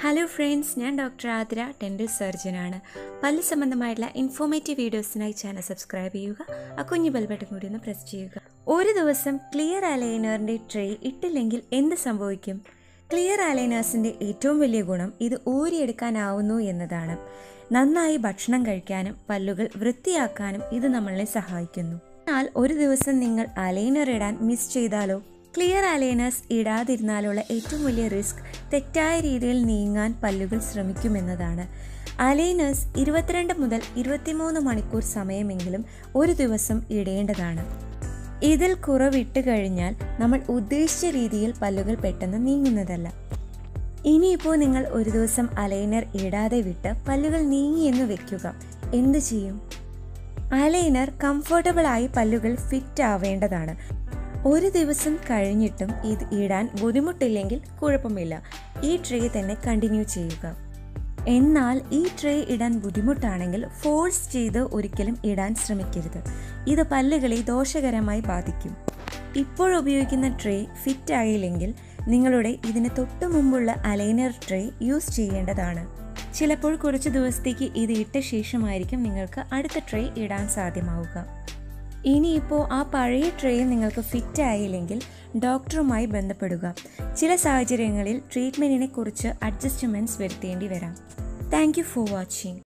hello friends ഞാൻ doctor Athira dental സർജനാണ് പല്ല് സംബന്ധമായിട്ടുള്ള ഇൻഫോർമേറ്റീവ് വീഡിയോസിനായി ചാനൽ സബ്സ്ക്രൈബ് ചെയ്യുക ആ കുഞ്ഞു ബെൽ ബട്ടൺ കൂടി ഒന്ന് പ്രസ് ചെയ്യുക ഒരു ദിവസം ക്ലിയർ അലൈനറിൻ്റെ ട്രേ ഇട്ടില്ലെങ്കിൽ എന്ത് സംഭവിക്കും ക്ലിയർ അലൈനേഴ്സിൻ്റെ ഏറ്റവും വലിയ ഗുണം ഇത് ഊരിയെടുക്കാനാവുന്നു എന്നതാണ് നന്നായി ഭക്ഷണം കഴിക്കാനും പല്ലുകൾ വൃത്തിയാക്കാനും ഇത് നമ്മളെ സഹായിക്കുന്നു എന്നാൽ ഒരു ദിവസം നിങ്ങൾ അലൈനർ ഇടാൻ മിസ് ചെയ്താലോ ക്ലിയർ അലൈനേഴ്സ് ഇടാതിരുന്നാലുള്ള ഏറ്റവും വലിയ റിസ്ക് തെറ്റായ രീതിയിൽ നീങ്ങാൻ പല്ലുകൾ ശ്രമിക്കുമെന്നതാണ് അലൈനേഴ്സ് ഇരുപത്തിരണ്ട് മുതൽ ഇരുപത്തിമൂന്ന് മണിക്കൂർ സമയമെങ്കിലും ഒരു ദിവസം ഇടേണ്ടതാണ് ഇതിൽ കുറവിട്ട് കഴിഞ്ഞാൽ നമ്മൾ ഉദ്ദേശിച്ച രീതിയിൽ പല്ലുകൾ പെട്ടെന്ന് നീങ്ങുന്നതല്ല ഇനിയിപ്പോൾ നിങ്ങൾ ഒരു ദിവസം അലൈനർ ഇടാതെ വിട്ട് പല്ലുകൾ നീങ്ങിയെന്ന് വെക്കുക എന്ത് ചെയ്യും അലൈനർ കംഫർട്ടബിൾ ആയി പല്ലുകൾ ഫിറ്റ് ആവേണ്ടതാണ് ഒരു ദിവസം കഴിഞ്ഞിട്ടും ഇത് ഇടാൻ ബുദ്ധിമുട്ടില്ലെങ്കിൽ കുഴപ്പമില്ല ഈ ട്രേ തന്നെ കണ്ടിന്യൂ ചെയ്യുക എന്നാൽ ഈ ട്രേ ഇടാൻ ബുദ്ധിമുട്ടാണെങ്കിൽ ഫോഴ്സ് ചെയ്ത് ഒരിക്കലും ഇടാൻ ശ്രമിക്കരുത് ഇത് പല്ലുകളെ ദോഷകരമായി ബാധിക്കും ഇപ്പോൾ ഉപയോഗിക്കുന്ന ട്രേ ഫിറ്റ് ആയില്ലെങ്കിൽ നിങ്ങളുടെ ഇതിന് തൊട്ടു മുമ്പുള്ള അലൈനർ ട്രേ യൂസ് ചെയ്യേണ്ടതാണ് ചിലപ്പോൾ കുറച്ച് ദിവസത്തേക്ക് ഇത് ഇട്ട ശേഷമായിരിക്കും നിങ്ങൾക്ക് അടുത്ത ട്രേ ഇടാൻ സാധ്യമാവുക ഇനിയിപ്പോൾ ആ പഴയ ട്രേയിൽ നിങ്ങൾക്ക് ഫിറ്റ് ആയില്ലെങ്കിൽ ഡോക്ടറുമായി ബന്ധപ്പെടുക ചില സാഹചര്യങ്ങളിൽ ട്രീറ്റ്മെൻറ്റിനെ കുറിച്ച് അഡ്ജസ്റ്റ്മെൻറ്റ്സ് വരുത്തേണ്ടി വരാം താങ്ക് യു ഫോർ വാച്ചിങ്